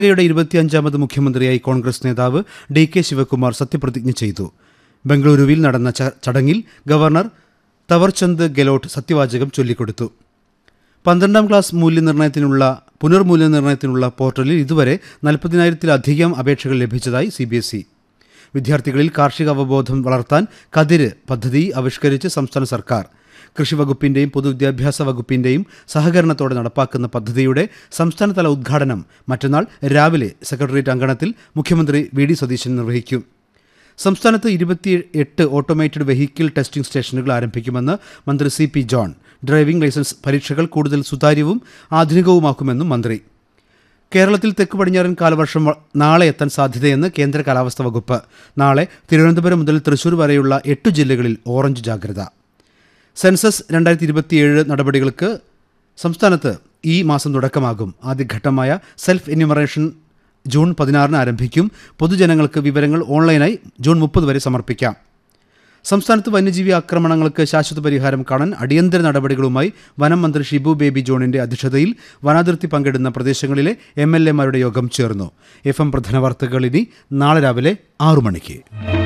യുടെ ഇരുപത്തിയഞ്ചാമത് മുഖ്യമന്ത്രിയായി കോൺഗ്രസ് നേതാവ് ഡി കെ ശിവകുമാർ സത്യപ്രതിജ്ഞ ചെയ്തു ബംഗളൂരുവിൽ നടന്ന ച- ചടങ്ങിൽ ഗവർണർ തവർചന്ദ് ഗെലോട്ട് സത്യവാചകം ചൊല്ലിക്കൊടുത്തു പന്ത്രണ്ടാം ക്ലാസ് മൂല്യനിർണ്ണയത്തിനുള്ള പുനർമൂല്യനിർണ്ണയത്തിനുള്ള പോർട്ടലിൽ ഇതുവരെ നാൽപ്പതിനായിരത്തിലധികം അപേക്ഷകൾ ലഭിച്ചതായി സി ബി എസ് ഇ വിദ്യാർത്ഥികളിൽ കാർഷിക അവബോധം വളർത്താൻ കതിര് പദ്ധതി ആവിഷ്കരിച്ച് സംസ്ഥാന സർക്കാർ കൃഷി വകുപ്പിന്റെയും പൊതുവിദ്യാഭ്യാസ വകുപ്പിന്റെയും സഹകരണത്തോടെ നടപ്പാക്കുന്ന പദ്ധതിയുടെ സംസ്ഥാനതല ഉദ്ഘാടനം മറ്റന്നാൾ രാവിലെ സെക്രട്ടേറിയറ്റ് അങ്കണത്തിൽ മുഖ്യമന്ത്രി വി ഡി സതീശൻ നിർവഹിക്കും സംസ്ഥാനത്ത് ഇരുപത്തി എട്ട് ഓട്ടോമേറ്റഡ് വെഹിക്കിൾ ടെസ്റ്റിംഗ് സ്റ്റേഷനുകൾ ആരംഭിക്കുമെന്ന് മന്ത്രി C P John driving licence പരീക്ഷകൾ കൂടുതൽ സുതാര്യവും ആധുനികവുമാക്കുമെന്നും മന്ത്രി കേരളത്തിൽ തെക്ക് പടിഞ്ഞാറൻ കാലവർഷം വ- നാളെ എത്താൻ സാധ്യതയെന്ന് കേന്ദ്ര കാലാവസ്ഥാ വകുപ്പ് നാളെ തിരുവനന്തപുരം മുതൽ തൃശൂർ വരെയുള്ള എട്ട് ജില്ലകളിൽ ഓറഞ്ച് ജാഗ്രത സെൻസസ് രണ്ടായിരത്തി ഇരുപത്തിയേഴ് നടപടികൾക്ക് സംസ്ഥാനത്ത് ഈ മാസം തുടക്കമാകും ആദ്യഘട്ടമായ സെൽഫ് എന്യൂമറേഷൻ ജൂൺ പതിനാറിന് ആരംഭിക്കും പൊതുജനങ്ങൾക്ക് വിവരങ്ങൾ ഓൺലൈനായി ജൂൺ മുപ്പത് വരെ സമർപ്പിക്കാം സംസ്ഥാനത്ത് വന്യജീവി ആക്രമണങ്ങൾക്ക് ശാശ്വത പരിഹാരം കാണാൻ അടിയന്തര നടപടികളുമായി വനം മന്ത്രി ഷിബു ബേബി ജോണിന്റെ അധ്യക്ഷതയിൽ വനാതിർത്തി പങ്കിടുന്ന പ്രദേശങ്ങളിലെ എം എൽ എമാരുടെ യോഗം ചേർന്നു എഫ് എം പ്രധാന വാർത്തകൾ ഇനി നാളെ രാവിലെ ആറു മണിക്ക്